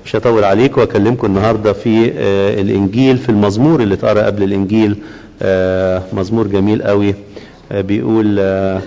مش هطول عليكم واكلمكم النهارده في آه، الانجيل في المزمور اللي اتقرا قبل الانجيل آه، مزمور جميل قوي آه، بيقول آه،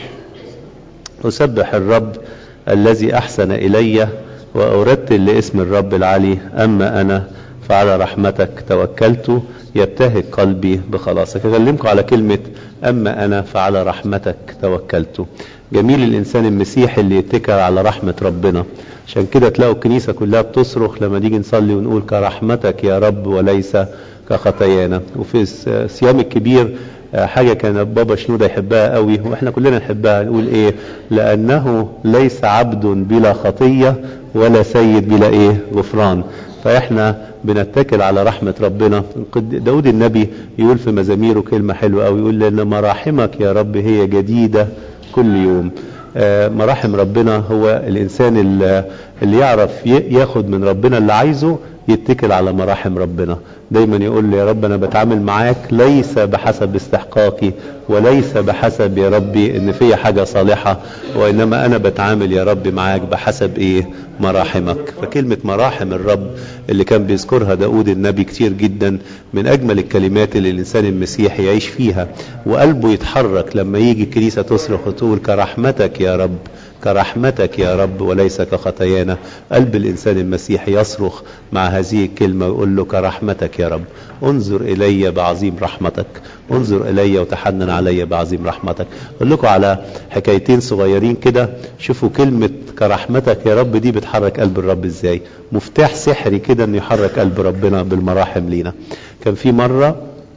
اسبح الرب الذي احسن الي وارتل لاسم الرب العلي اما انا فعلى رحمتك توكلت يبتهج قلبي بخلاصك اكلمكم على كلمه اما انا فعلى رحمتك توكلت جميل الانسان المسيحي اللي يتكل على رحمه ربنا عشان كده تلاقوا الكنيسه كلها بتصرخ لما نيجي نصلي ونقول كرحمتك يا رب وليس كخطايانا وفي الصيام الكبير آه، حاجة كان بابا شنودة يحبها قوي واحنا كلنا نحبها نقول ايه لانه ليس عبد بلا خطية ولا سيد بلا ايه غفران فاحنا بنتكل على رحمة ربنا قد- داود النبي يقول في مزاميره كلمة حلوة قوي يقول لان مراحمك يا رب هي جديدة كل يوم آه، مراحم ربنا هو الانسان اللي اللي يعرف ي- ياخد من ربنا اللي عايزه يتكل على مراحم ربنا دايما يقول لي يا رب انا بتعامل معاك ليس بحسب استحقاقي وليس بحسب يا ربي ان في حاجة صالحة وانما انا بتعامل يا رب معاك بحسب ايه مراحمك فكلمة مراحم الرب اللي كان بيذكرها داود النبي كتير جدا من اجمل الكلمات اللي الانسان المسيحي يعيش فيها وقلبه يتحرك لما يجي الكنيسة تصرخ وتقول كرحمتك يا رب كرحمتك يا رب وليس كخطايانا قلب الإنسان المسيحي يصرخ مع هذه الكلمة ويقول له كرحمتك يا رب انظر إلي بعظيم رحمتك انظر إلي وتحنن علي بعظيم رحمتك أقول لكم على حكايتين صغيرين كده شوفوا كلمة كرحمتك يا رب دي بتحرك قلب الرب ازاي مفتاح سحري كده انه يحرك قلب ربنا بالمراحم لينا كان في مرة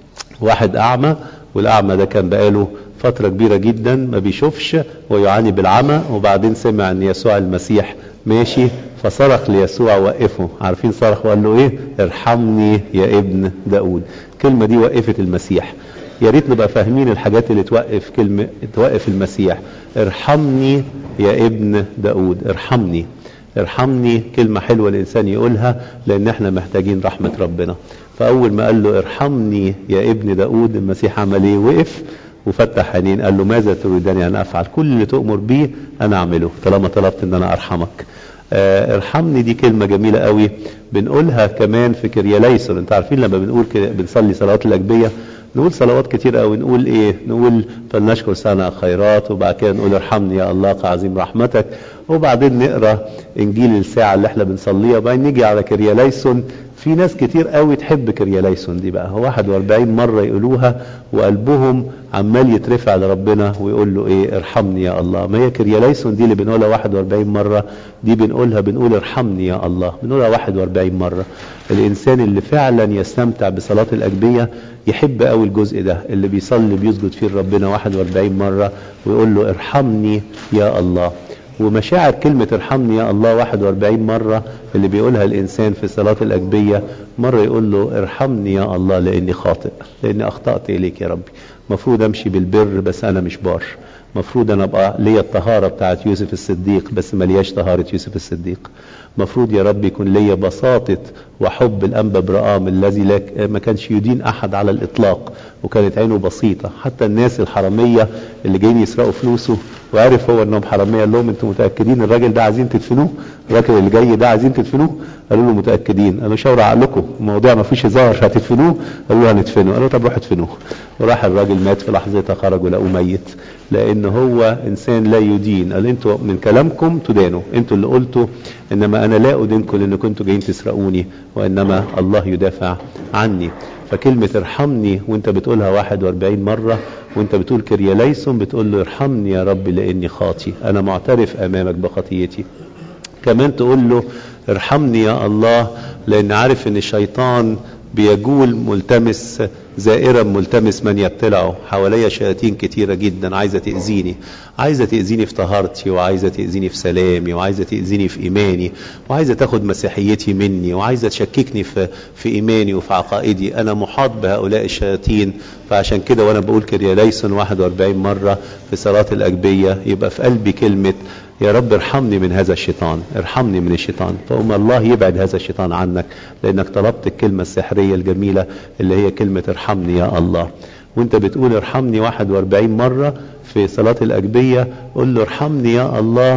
واحد أعمى والأعمى ده كان بقاله فترة كبيرة جدا ما بيشوفش ويعاني بالعمى وبعدين سمع ان يسوع المسيح ماشي فصرخ ليسوع وقفه عارفين صرخ وقال له ايه ارحمني يا ابن داود الكلمة دي وقفت المسيح يا ريت نبقى فاهمين الحاجات اللي توقف كلمة توقف المسيح ارحمني يا ابن داود ارحمني ارحمني كلمة حلوة الإنسان يقولها لأن احنا محتاجين رحمة ربنا فأول ما قال له ارحمني يا ابن داود المسيح عمل ايه وقف وفتح عينين قال له ماذا تريدني أن أفعل كل اللي تؤمر بيه أنا أعمله طالما طلبت أن أنا أرحمك آه، ارحمني دي كلمة جميلة قوي بنقولها كمان في كرياليسون انت عارفين لما بنقول كده بنصلي صلوات الأجبية نقول صلوات كتير قوي نقول ايه نقول فلنشكر سنة خيرات وبعد كده نقول ارحمني يا الله كعظيم رحمتك وبعدين نقرا انجيل الساعة اللي احنا بنصليها وبعدين نيجي على كرياليسون في ناس كتير قوي تحب كرياليسون دي بقى هو 41 مرة يقولوها وقلبهم عمال يترفع لربنا ويقول له ايه ارحمني يا الله ما هي كرياليسون دي اللي بنقولها 41 مرة دي بنقولها بنقول ارحمني يا الله بنقولها 41 مرة الانسان اللي فعلا يستمتع بصلاة الاجبية يحب قوي الجزء ده اللي بيصلي بيسجد فيه لربنا 41 مرة ويقول له ارحمني يا الله ومشاعر كلمة ارحمني يا الله 41 مرة اللي بيقولها الإنسان في صلاة الأجبية مرة يقول له ارحمني يا الله لأني خاطئ لأني أخطأت إليك يا ربي مفروض أمشي بالبر بس أنا مش بار مفروض أنا أبقى ليا الطهارة بتاعت يوسف الصديق بس ملياش طهارة يوسف الصديق مفروض يا رب يكون ليا بساطة وحب الأنبا برقام الذي لك ما كانش يدين أحد على الإطلاق وكانت عينه بسيطة حتى الناس الحرامية اللي جايين يسرقوا فلوسه وعرف هو انهم حرامية قال لهم انتوا متأكدين الراجل ده عايزين تدفنوه الراجل اللي جاي ده عايزين تدفنوه قالوا له متأكدين قالوا شاور عقلكم الموضوع ما فيش هزار هتدفنوه قالوا له هندفنه قالوا طب روحوا ادفنوه وراح الراجل مات في لحظتها خرجوا لقوه ميت لان هو انسان لا يدين قال انتوا من كلامكم تدانوا انتوا اللي قلتوا انما انا لا ادينكم لان كنتوا جايين تسرقوني وانما الله يدافع عني فكلمة ارحمني وانت بتقولها 41 مرة وانت بتقول كرياليسون بتقول له ارحمني يا رب لاني خاطي انا معترف امامك بخطيتي كمان تقول له ارحمني يا الله لان عارف ان الشيطان بيجول ملتمس زائرا ملتمس من يبتلعه حواليا شياطين كتيرة جدا عايزة تأذيني عايزة تأذيني في طهارتي وعايزة تأذيني في سلامي وعايزة تأذيني في إيماني وعايزة تاخد مسيحيتي مني وعايزة تشككني في, في إيماني وفي عقائدي أنا محاط بهؤلاء الشياطين فعشان كده وأنا بقول كرياليسون 41 مرة في صلاة الأجبية يبقى في قلبي كلمة يا رب ارحمني من هذا الشيطان ارحمني من الشيطان فأم الله يبعد هذا الشيطان عنك لأنك طلبت الكلمة السحرية الجميلة اللي هي كلمة ارحمني يا الله وانت بتقول ارحمني 41 مرة في صلاة الأجبية قل له ارحمني يا الله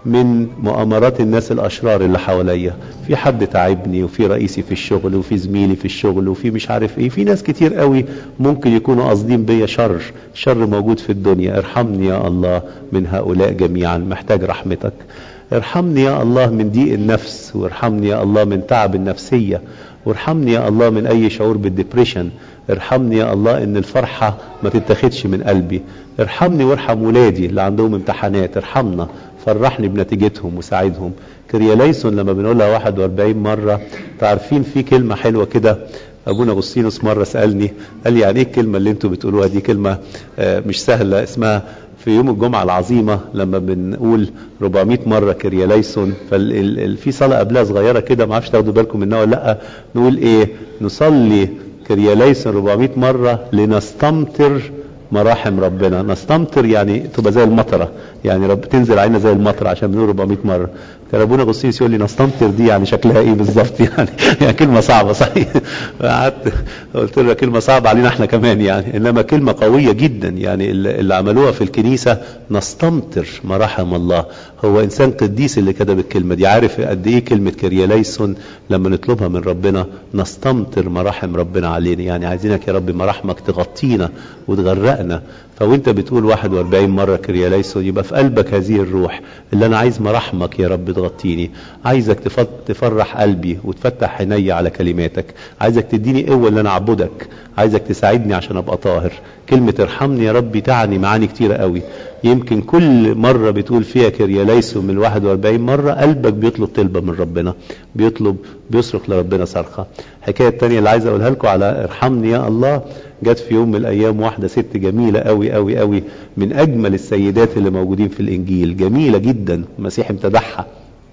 من مؤامرات الناس الاشرار اللي حواليا في حد تعبني وفي رئيسي في الشغل وفي زميلي في الشغل وفي مش عارف ايه في ناس كتير قوي ممكن يكونوا قاصدين بيا شر شر موجود في الدنيا ارحمني يا الله من هؤلاء جميعا محتاج رحمتك ارحمني يا الله من ضيق النفس وارحمني يا الله من تعب النفسية وارحمني يا الله من اي شعور بالدبريشن ارحمني يا الله ان الفرحة ما تتاخدش من قلبي ارحمني وارحم ولادي اللي عندهم امتحانات ارحمنا فرحني بنتيجتهم وساعدهم كرياليسون لما بنقولها 41 مرة تعرفين في كلمة حلوة كده ابونا اغسطينوس مرة سألني قال لي يعني ايه الكلمة اللي انتوا بتقولوها دي كلمة مش سهلة اسمها في يوم الجمعة العظيمة لما بنقول 400 مرة كرياليسون ففي صلاة قبلها صغيرة كده ما اعرفش تاخدوا بالكم منها ولا لا نقول ايه نصلي كرياليسون 400 مرة لنستمطر مراحم ربنا نستمطر يعني تبقى زي المطرة يعني رب تنزل علينا زي المطرة عشان بنقول 400 مرة كان ابونا غسيس يقول لي نستمطر دي يعني شكلها ايه بالظبط يعني يعني كلمة صعبة صحيح قعدت قلت له كلمة صعبة علينا احنا كمان يعني انما كلمة قوية جدا يعني اللي عملوها في الكنيسة نستمطر مراحم الله هو انسان قديس اللي كتب الكلمة دي عارف قد ايه كلمة كرياليسون لما نطلبها من ربنا نستمطر مراحم ربنا علينا يعني عايزينك يا رب مراحمك تغطينا وتغرقنا فوانت بتقول 41 مرة كرياليسون يبقى في قلبك هذه الروح اللي انا عايز مراحمك يا رب تغطيني عايزك تفرح قلبي وتفتح عيني على كلماتك عايزك تديني قوة اللي انا اعبدك عايزك تساعدني عشان ابقى طاهر كلمة ارحمني يا رب تعني معاني كتيرة قوي يمكن كل مرة بتقول فيها كرياليسون من 41 مرة قلبك بيطلب طلبة من ربنا بيطلب بيصرخ لربنا صرخة الحكاية التانية اللي عايز اقولها لكم على ارحمني يا الله جت في يوم من الايام واحدة ست جميلة قوي قوي قوي من اجمل السيدات اللي موجودين في الانجيل جميلة جدا المسيح امتدحها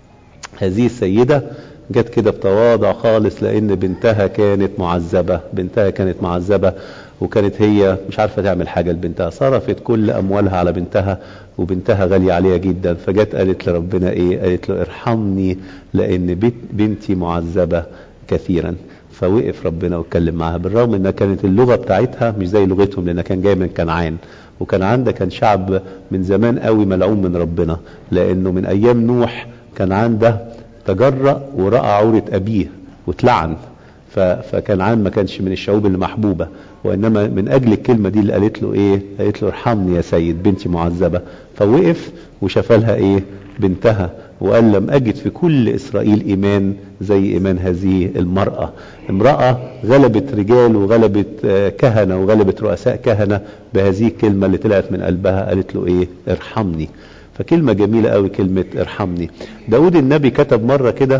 هذه السيدة جت كده بتواضع خالص لان بنتها كانت معذبة بنتها كانت معذبة وكانت هي مش عارفة تعمل حاجة لبنتها صرفت كل اموالها على بنتها وبنتها غالية عليها جدا فجت قالت لربنا ايه قالت له ارحمني لان بنتي معذبة كثيرا فوقف ربنا واتكلم معاها بالرغم انها كانت اللغة بتاعتها مش زي لغتهم لانها كان جاي من كنعان وكنعان ده كان شعب من زمان قوي ملعون من ربنا لانه من ايام نوح كنعان ده تجرأ ورأى عورة ابيه واتلعن فكنعان ما كانش من الشعوب اللي محبوبة وانما من اجل الكلمة دي اللي قالت له ايه قالت له ارحمني يا سيد بنتي معذبة فوقف وشفالها ايه بنتها وقال لم أجد في كل إسرائيل إيمان زي إيمان هذه المرأة امرأة غلبت رجال وغلبت كهنة وغلبت رؤساء كهنة بهذه الكلمة اللي طلعت من قلبها قالت له إيه ارحمني فكلمة جميلة قوي كلمة ارحمني داود النبي كتب مرة كده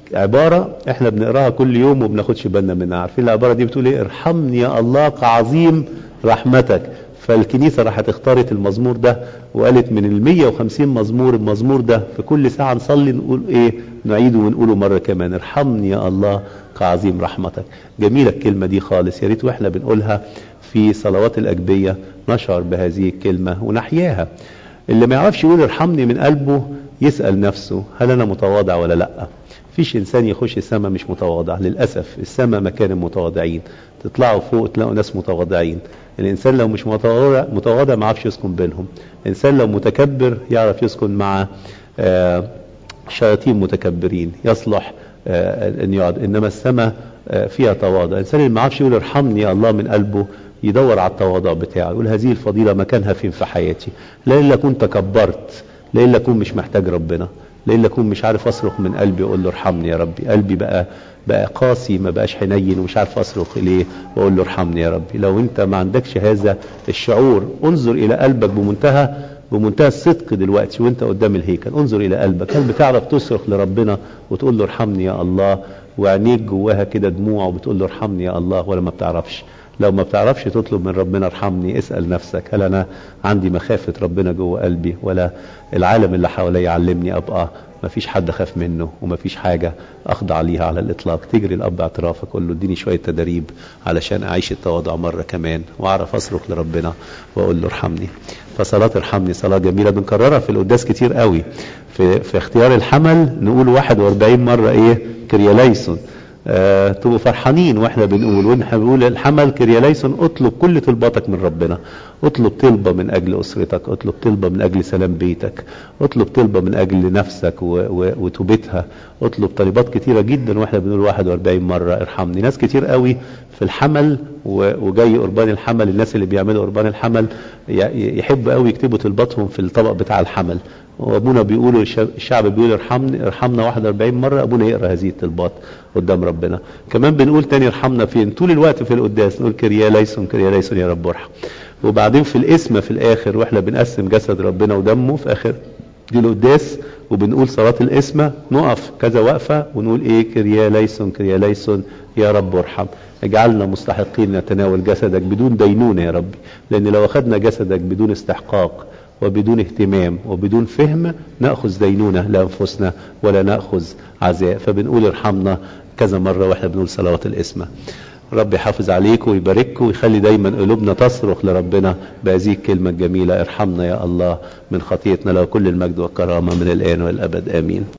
عبارة احنا بنقراها كل يوم وبناخدش بالنا منها عارفين العبارة دي بتقول ايه ارحمني يا الله كعظيم رحمتك فالكنيسة راحت اختارت المزمور ده وقالت من ال 150 مزمور المزمور ده في كل ساعة نصلي نقول ايه نعيده ونقوله مرة كمان ارحمني يا الله كعظيم رحمتك جميلة الكلمة دي خالص يا ريت واحنا بنقولها في صلوات الأجبية نشعر بهذه الكلمة ونحياها اللي ما يعرفش يقول ارحمني من قلبه يسأل نفسه هل أنا متواضع ولا لأ فيش إنسان يخش السماء مش متواضع للأسف السماء مكان المتواضعين تطلعوا فوق تلاقوا ناس متواضعين الإنسان لو مش متواضع متواضع ما يعرفش يسكن بينهم الإنسان لو متكبر يعرف يسكن مع آه شياطين متكبرين يصلح آه أن يقعد إنما السماء آه فيها تواضع الإنسان اللي ما يعرفش يقول ارحمني يا الله من قلبه يدور على التواضع بتاعه يقول هذه الفضيلة مكانها فين في حياتي لا إلا أكون تكبرت لا إلا أكون مش محتاج ربنا لا إلا أكون مش عارف أصرخ من قلبي وأقول له ارحمني يا ربي قلبي بقى بقى قاسي ما بقاش حنين ومش عارف اصرخ اليه واقول له ارحمني يا ربي لو انت ما عندكش هذا الشعور انظر الى قلبك بمنتهى بمنتهى الصدق دلوقتي وانت قدام الهيكل انظر الى قلبك هل بتعرف تصرخ لربنا وتقول له ارحمني يا الله وعينيك جواها كده دموع وبتقول له ارحمني يا الله ولا ما بتعرفش لو ما بتعرفش تطلب من ربنا ارحمني اسأل نفسك هل انا عندي مخافة ربنا جوه قلبي ولا العالم اللي حواليا علمني ابقى ما فيش حد خاف منه وما فيش حاجة اخضع ليها على الاطلاق تجري الاب اعترافك قول له اديني شوية تدريب علشان اعيش التواضع مرة كمان واعرف اصرخ لربنا واقول له ارحمني فصلاة ارحمني صلاة جميلة بنكررها في القداس كتير قوي في, في اختيار الحمل نقول 41 مرة ايه كرياليسون آه تبقوا فرحانين واحنا بنقول واحنا بنقول الحمل كرياليسون اطلب كل طلباتك من ربنا اطلب طلبة من اجل اسرتك اطلب طلبة من اجل سلام بيتك اطلب طلبة من اجل نفسك و- و- وتوبتها اطلب طلبات كتيرة جدا واحنا بنقول 41 مرة ارحمني ناس كتير قوي في الحمل و- وجاي قربان الحمل الناس اللي بيعملوا قربان الحمل ي- يحب قوي يكتبوا طلباتهم في الطبق بتاع الحمل وابونا بيقولوا الشعب- الشعب بيقول ارحمني ارحمنا 41 مره ابونا يقرا هذه الطلبات قدام ربنا كمان بنقول تاني ارحمنا فين طول الوقت في القداس نقول كريا ليسون كريا ليسون يا رب ارحم وبعدين في الاسم في الاخر واحنا بنقسم جسد ربنا ودمه في اخر دي القداس وبنقول صلاة القسمة نقف كذا وقفة ونقول ايه كريا ليسون كريا ليسون يا رب ارحم اجعلنا مستحقين نتناول جسدك بدون دينونة يا ربي لان لو اخذنا جسدك بدون استحقاق وبدون اهتمام وبدون فهم نأخذ دينونة لأنفسنا ولا نأخذ عزاء فبنقول ارحمنا كذا مرة واحنا بنقول صلوات القسمة رب يحافظ عليكم ويبارككم ويخلي دايما قلوبنا تصرخ لربنا بهذه الكلمة الجميلة ارحمنا يا الله من خطيتنا له كل المجد والكرامة من الآن والأبد آمين